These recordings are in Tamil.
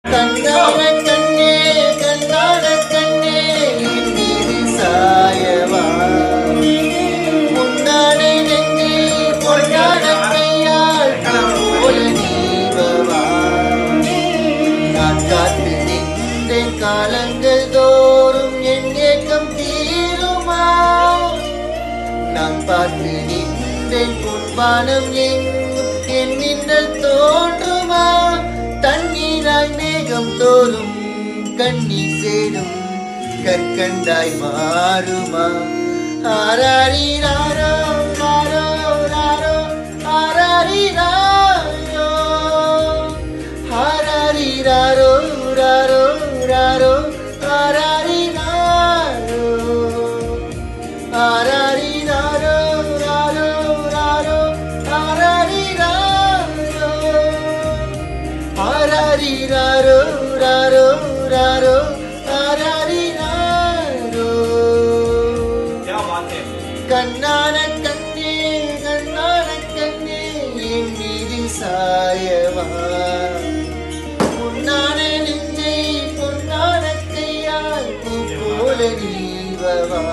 கண்ணான கண்ணே கண்ணான கண்ணே என் மீது சாயவா முன்னான நெஞ்சே பொன்னான கையால் போல நீவவா நான் காத்து நின்ற காலங்கள் தோறும் என் ஏக்கம் தீருமா நான் பார்த்து நின்றேன் பொன்வானம் எங்கும் என் மின்னல் தோன்றுமா தண்ணீராய் மேகம் தோறும் கண்ணீர் சேரும் கற்கண்டாய் மாறுமா ஆராரிராரோ ராரோ ராரோ ஆராரிராரோ ஆராரிராரோ ராரோ ராரோ ஆராரிராரோ ஆராரிராரோ ராரோ ராரோ ஆராரிராரோ ஆராரிராரோ ராரோ ராரோ ஆராரிராரோ क्या बात है கண்ணான கண்ணே கண்ணான கண்ணே என் மீது சாயவா பொன்னான நெஞ்சை பொன்னான கையால் பூ போல நீவவா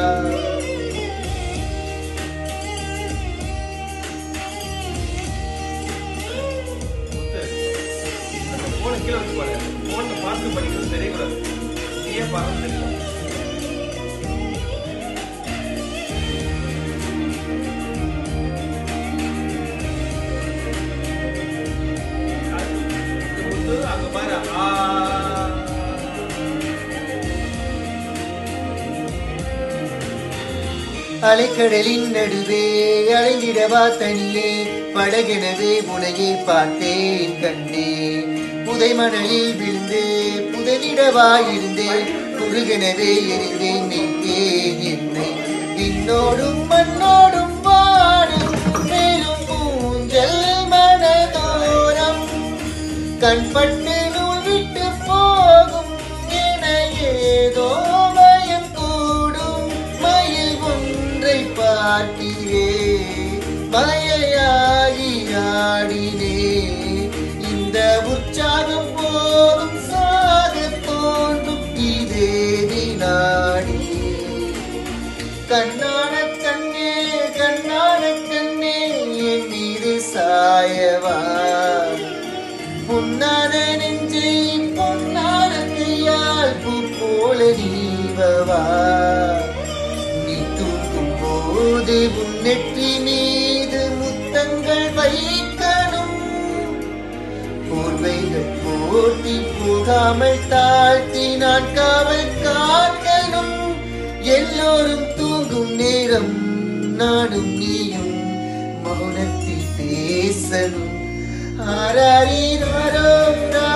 அந்த போனை கீழே வச்சு பாரு போனை பார்த்து படிக்கிறது தெரியக்கூடாது நீயே பார்த்து தெரியும் முத்து, அங்க பாரு ஆ அலைக்கடலின் நடுவே அலைந்திடவா தனியே படகெனவே முனையை பார்த்தேன் கண்ணே புதை மணலில் விழுந்து புதனிடவா இருந்தேன் குறுகெனவே எரிந்தேன் நின்றேன் என்னை விண்ணோடும் மண்ணோடும் வாடும் மேலும் பூஞ்சல் மனதோரம் கண்பட்டு நூல் விட்டு போகும் என ஏதோ பயம் கூடும் மயில் ஒன்றை பார்க்கிறே மலையாகி ஆடினே இந்த உற்சாகம் போதும் சாக தோன்றும் இதே வினாடி கண்ணான கண்ணே கண்ணான கண்ணே என் மீது சாயவா பொன்னான நெஞ்சை பொன்னான கையால் பூ போல நீவவா நீ தூங்கும் போது உன் நெற்றி மீது முத்தங்கள் வைக்கணும் போர்வைகள் போர்த்தி போகாமல் தாழ்த்தி நான் காவல் காக்கணும் எல்லோரும் தூங்கும் நேரம் நானும் நீயும் மௌனத்தில் பேசணும் ஆராரி ராரோ